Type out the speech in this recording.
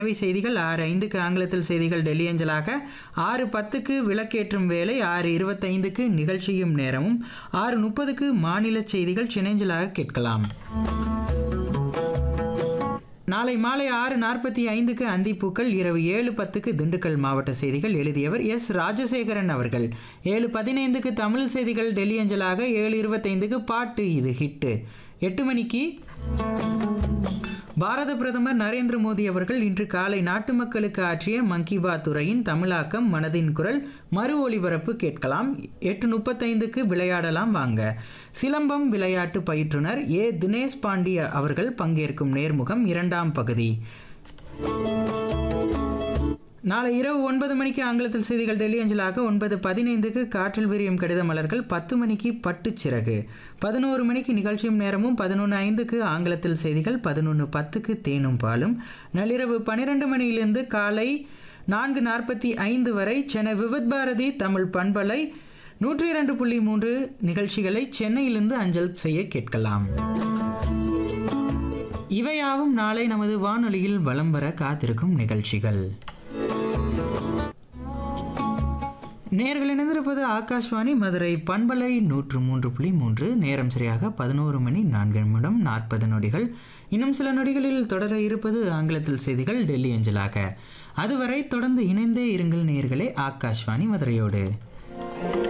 சேவை செய்திகள் ஆறு ஐந்துக்கு ஆங்கிலத்தில் செய்திகள் டெல்லி அஞ்சலாக ஆறு பத்துக்கு விளக்கேற்றும் வேலை ஆறு இருபத்தைந்துக்கு நிகழ்ச்சியும் நேரமும் ஆறு முப்பதுக்கு மாநில செய்திகள் சினேஞ்சலாக கேட்கலாம் நாளை மாலை ஆறு நாற்பத்தி ஐந்துக்கு அந்திப்பூக்கள் இரவு ஏழு பத்துக்கு திண்டுக்கல் மாவட்ட செய்திகள் எழுதியவர் எஸ் ராஜசேகரன் அவர்கள் ஏழு பதினைந்துக்கு தமிழ் செய்திகள் டெல்லி அஞ்சலாக ஏழு இருபத்தைந்துக்கு பாட்டு இது ஹிட்டு எட்டு மணிக்கு பாரத பிரதமர் நரேந்திர மோடி அவர்கள் இன்று காலை நாட்டு மக்களுக்கு ஆற்றிய மன் கி பாத் உரையின் தமிழாக்கம் மனதின் குரல் மறு ஒளிபரப்பு கேட்கலாம் எட்டு முப்பத்தைந்துக்கு விளையாடலாம் வாங்க சிலம்பம் விளையாட்டு பயிற்றுனர் ஏ தினேஷ் பாண்டிய அவர்கள் பங்கேற்கும் நேர்முகம் இரண்டாம் பகுதி நாளை இரவு ஒன்பது மணிக்கு ஆங்கிலத்தில் செய்திகள் டெல்லி அஞ்சலாக ஒன்பது பதினைந்துக்கு காற்றில் விரியும் கடித மலர்கள் பத்து மணிக்கு பட்டுச்சிறகு பதினோரு மணிக்கு நிகழ்ச்சியும் நேரமும் பதினொன்று ஐந்துக்கு ஆங்கிலத்தில் செய்திகள் பதினொன்று பத்துக்கு தேனும் பாலும் நள்ளிரவு பன்னிரெண்டு மணியிலிருந்து காலை நான்கு நாற்பத்தி ஐந்து வரை சென்னை விவித் பாரதி தமிழ் பண்பலை நூற்றி இரண்டு புள்ளி மூன்று நிகழ்ச்சிகளை சென்னையிலிருந்து அஞ்சல் செய்ய கேட்கலாம் இவையாவும் நாளை நமது வானொலியில் வலம் வர காத்திருக்கும் நிகழ்ச்சிகள் நேர்கள் இணைந்திருப்பது ஆகாஷ்வாணி மதுரை பண்பலை நூற்று மூன்று புள்ளி மூன்று நேரம் சரியாக பதினோரு மணி நான்கு நிமிடம் நாற்பது நொடிகள் இன்னும் சில நொடிகளில் தொடர இருப்பது ஆங்கிலத்தில் செய்திகள் டெல்லி அஞ்சலாக அதுவரை தொடர்ந்து இணைந்தே இருங்கள் நேர்களே ஆகாஷ்வாணி மதுரையோடு